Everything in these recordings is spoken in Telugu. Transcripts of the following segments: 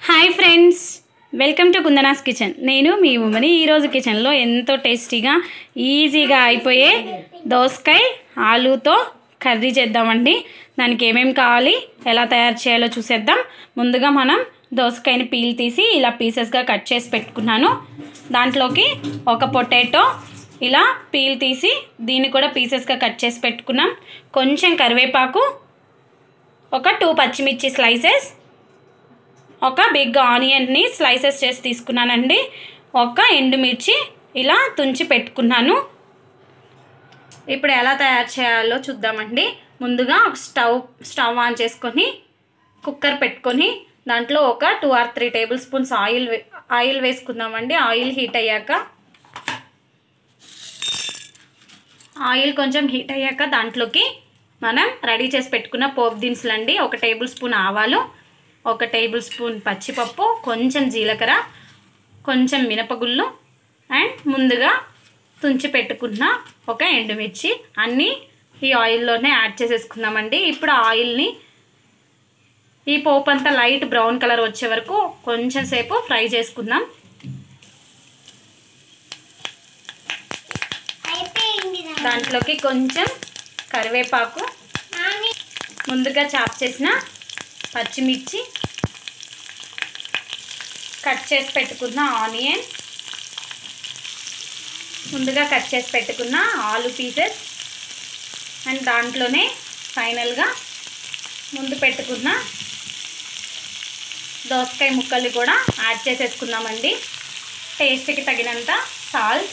hi friends welcome to Kundana's kitchen నేను మీ ఉమ్మని ఈరోజు కిచెన్లో ఎంతో టేస్టీగా ఈజీగా అయిపోయే దోసకాయ ఆలూతో కర్రీ చేద్దామండి దానికి ఏమేమి కావాలి ఎలా తయారు చేయాలో చూసేద్దాం ముందుగా మనం దోసకాయని పీల్ తీసి ఇలా పీసెస్గా కట్ చేసి పెట్టుకున్నాను దాంట్లోకి ఒక పొటాటో ఇలా పీల్ తీసి దీన్ని కూడా పీసెస్గా కట్ చేసి పెట్టుకున్నాం కొంచెం కరివేపాకు ఒక టూ పచ్చిమిర్చి స్లైసెస్ ఒక బిగ్ ఆనియన్ని స్లైసెస్ చేసి తీసుకున్నానండి ఒక ఎండుమిర్చి ఇలా తుంచి పెట్టుకున్నాను ఇప్పుడు ఎలా తయారు చేయాలో చూద్దామండి ముందుగా ఒక స్టవ్ స్టవ్ ఆన్ చేసుకొని కుక్కర్ పెట్టుకొని దాంట్లో ఒక two or three table spoons oil వే- ఆయిల్ వేసుకుందామండి ఆయిల్ హీట్ అయ్యాక ఆయిల్ కొంచెం హీట్ అయ్యాక దాంట్లోకి మనం రెడీ చేసి పెట్టుకున్న పోపు దినుసులు అండి ఒక టేబుల్ స్పూన్ ఆవాలు ఒక టేబుల్ స్పూన్ పచ్చిపప్పు కొంచెం జీలకర్ర కొంచెం మినపగుళ్ళు అండ్ ముందుగా తుంచి పెట్టుకున్న ఒక ఎండుమిర్చి అన్నీ ఈ ఆయిల్లోనే యాడ్ చేసేసుకుందామండి ఇప్పుడు ఆయిల్ని ఈ పోపు అంతా లైట్ బ్రౌన్ కలర్ వచ్చే వరకు కొంచెం సేపు ఫ్రై చేసుకుందాం దాంట్లోకి కొంచెం కరివేపాకు ముందుగా చాప్ చేసిన పచ్చిమిర్చి కట్ చేసి పెట్టుకున్న ఆనియన్ ముందుగా కట్ చేసి పెట్టుకున్న ఆలు పీసెస్ అండ్ దాంట్లోనే ఫైనల్గా ముందు పెట్టుకున్న దోసకాయ ముక్కల్ని కూడా యాడ్ చేసేసుకుందామండి టేస్ట్కి తగినంత సాల్ట్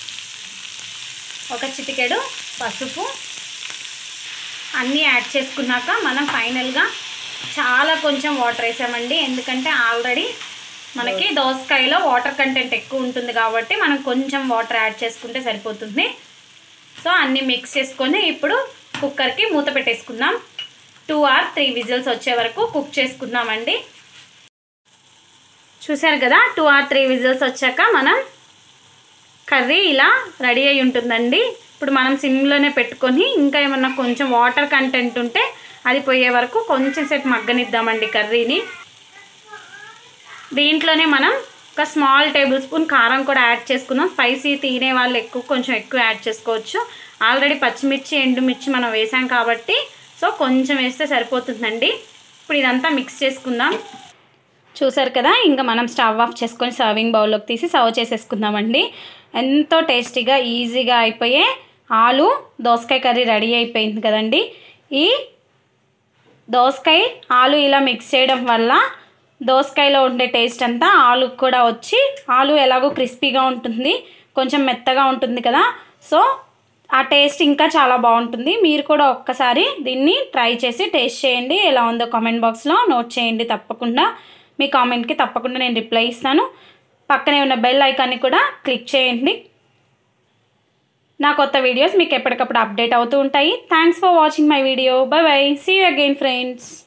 ఒక చిటికెడు పసుపు అన్నీ యాడ్ చేసుకున్నాక మనం ఫైనల్గా చాలా కొంచెం వాటర్ వేసామండి ఎందుకంటే ఆల్రెడీ మనకి దోసకాయలో వాటర్ కంటెంట్ ఎక్కువ ఉంటుంది కాబట్టి మనం కొంచెం వాటర్ యాడ్ చేసుకుంటే సరిపోతుంది సో అన్నీ మిక్స్ చేసుకొని ఇప్పుడు కుక్కర్కి మూత పెట్టేసుకుందాం టూ ఆర్ త్రీ విజిల్స్ వచ్చే వరకు కుక్ చేసుకుందామండి చూసారు కదా టూ ఆర్ త్రీ విజిల్స్ వచ్చాక మనం కర్రీ ఇలా రెడీ అయి ఉంటుందండి ఇప్పుడు మనం సిమ్లోనే పెట్టుకొని ఇంకా ఏమన్నా కొంచెం వాటర్ కంటెంట్ ఉంటే అది పోయే వరకు కొంచెం సేపు మగ్గనిద్దామండి కర్రీని దీంట్లోనే మనం ఒక స్మాల్ టేబుల్ స్పూన్ కారం కూడా యాడ్ చేసుకుందాం స్పైసీ తినే వాళ్ళు ఎక్కువ కొంచెం ఎక్కువ యాడ్ చేసుకోవచ్చు ఆల్రెడీ పచ్చిమిర్చి ఎండుమిర్చి మనం వేసాం కాబట్టి సో కొంచెం వేస్తే సరిపోతుందండి ఇప్పుడు ఇదంతా మిక్స్ చేసుకుందాం చూసారు కదా ఇంకా మనం స్టవ్ ఆఫ్ చేసుకొని సర్వింగ్ బౌల్లోకి తీసి సర్వ్ చేసేసుకుందామండి ఎంతో టేస్టీగా ఈజీగా అయిపోయే ఆలు దోసకాయ కర్రీ రెడీ అయిపోయింది కదండి ఈ దోసకాయ ఆలు ఇలా మిక్స్ చేయడం వల్ల దోసకాయలో ఉండే టేస్ట్ అంతా ఆలుకు కూడా వచ్చి ఆలు ఎలాగో క్రిస్పీగా ఉంటుంది కొంచెం మెత్తగా ఉంటుంది కదా సో ఆ టేస్ట్ ఇంకా చాలా బాగుంటుంది మీరు కూడా ఒక్కసారి దీన్ని ట్రై చేసి టేస్ట్ చేయండి ఎలా ఉందో కామెంట్ బాక్స్లో నోట్ చేయండి తప్పకుండా మీ కామెంట్కి తప్పకుండా నేను రిప్లై ఇస్తాను పక్కనే ఉన్న బెల్ ఐకాన్ని కూడా క్లిక్ చేయండి నా కొత్త వీడియోస్ మీకు ఎప్పటికప్పుడు అప్డేట్ అవుతూ ఉంటాయి thanks for watching my video bye bye see you again friends